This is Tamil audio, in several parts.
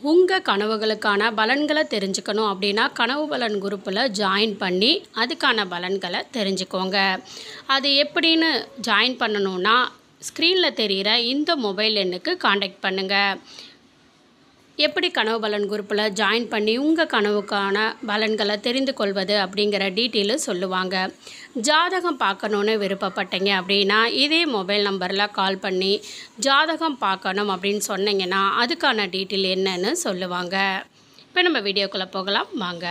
உங்கள் கனவுகளுக்கான பலன்களை தெரிஞ்சுக்கணும் அப்படின்னா கனவு பலன் குரூப்பில் ஜாயின் பண்ணி அதுக்கான பலன்களை தெரிஞ்சுக்கோங்க அது எப்படின்னு ஜாயின் பண்ணணுன்னா ஸ்க்ரீனில் தெரிகிற இந்த மொபைல் எண்ணுக்கு காண்டாக்ட் பண்ணுங்கள் எப்படி கனவு பலன் குரூப்பில் ஜாயின் பண்ணி உங்கள் கனவுக்கான பலன்களை தெரிந்து கொள்வது அப்படிங்கிற டீட்டெயிலு சொல்லுவாங்க ஜாதகம் பார்க்கணுன்னு விருப்பப்பட்டீங்க அப்படின்னா இதே மொபைல் நம்பரில் கால் பண்ணி ஜாதகம் பார்க்கணும் அப்படின்னு சொன்னீங்கன்னா அதுக்கான டீட்டெயில் என்னன்னு சொல்லுவாங்க இப்போ நம்ம வீடியோக்குள்ளே போகலாம் வாங்க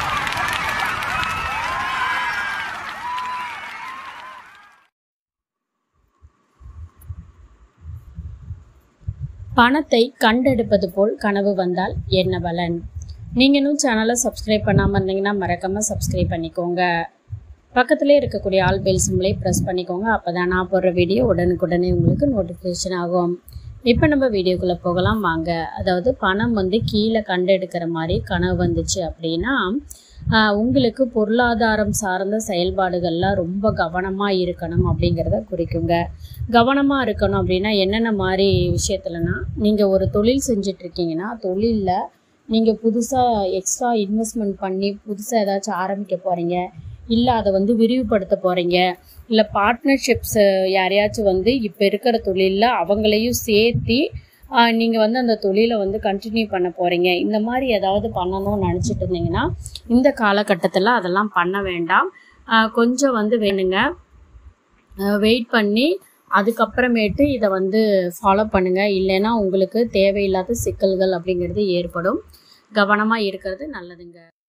பணத்தை கண்டெடுப்பது போல் கனவு வந்தால் என்ன பலன் நீங்கள் இன்னும் சேனலை சப்ஸ்கிரைப் பண்ணாமல் இருந்தீங்கன்னா மறக்காமல் சப்ஸ்கிரைப் பண்ணிக்கோங்க பக்கத்திலே இருக்கக்கூடிய ஆல் பெல் சிம்பிளை ப்ரெஸ் பண்ணிக்கோங்க அப்போ தான் நான் போடுற வீடியோ உடனுக்குடனே உங்களுக்கு நோட்டிஃபிகேஷன் ஆகும் இப்போ நம்ம வீடியோக்குள்ளே போகலாம் வாங்க அதாவது பணம் வந்து கீழே கண்டெடுக்கிற மாதிரி கனவு வந்துச்சு அப்படின்னா ஆஹ், உங்களுக்கு பொருளாதாரம் சார்ந்த செயல்பாடுகள்லாம் ரொம்ப கவனமாக இருக்கணும் அப்படிங்கிறத குறிக்குங்க கவனமாக இருக்கணும் அப்படின்னா என்னென்ன மாதிரி விஷயத்துலனா நீங்கள் ஒரு தொழில் செஞ்சுட்டு இருக்கீங்கன்னா தொழிலில் நீங்கள் புதுசாக எக்ஸ்ட்ரா இன்வெஸ்ட்மெண்ட் பண்ணி புதுசாக ஏதாச்சும் ஆரம்பிக்க போகிறீங்க இல்லை அதை வந்து விரிவுபடுத்த போகிறீங்க இல்லை பார்ட்னர்ஷிப்ஸ் யாரையாச்சும் வந்து இப்போ இருக்கிற தொழிலில் அவங்களையும் சேர்த்தி நீங்கள் வந்து அந்த தொழிலை வந்து கண்டினியூ பண்ண போகிறீங்க இந்த மாதிரி ஏதாவது பண்ணணும்னு நினச்சிட்டு இருந்தீங்கன்னா இந்த காலகட்டத்தில் அதெல்லாம் பண்ண வேண்டாம் ஆஹ் கொஞ்சம் வந்து வேணுங்க வெயிட் பண்ணி அதுக்கப்புறமேட்டு இதை வந்து ஃபாலோ பண்ணுங்கள் இல்லைன்னா உங்களுக்கு தேவையில்லாத சிக்கல்கள் அப்படிங்கிறது ஏற்படும் கவனமாக இருக்கிறது நல்லதுங்க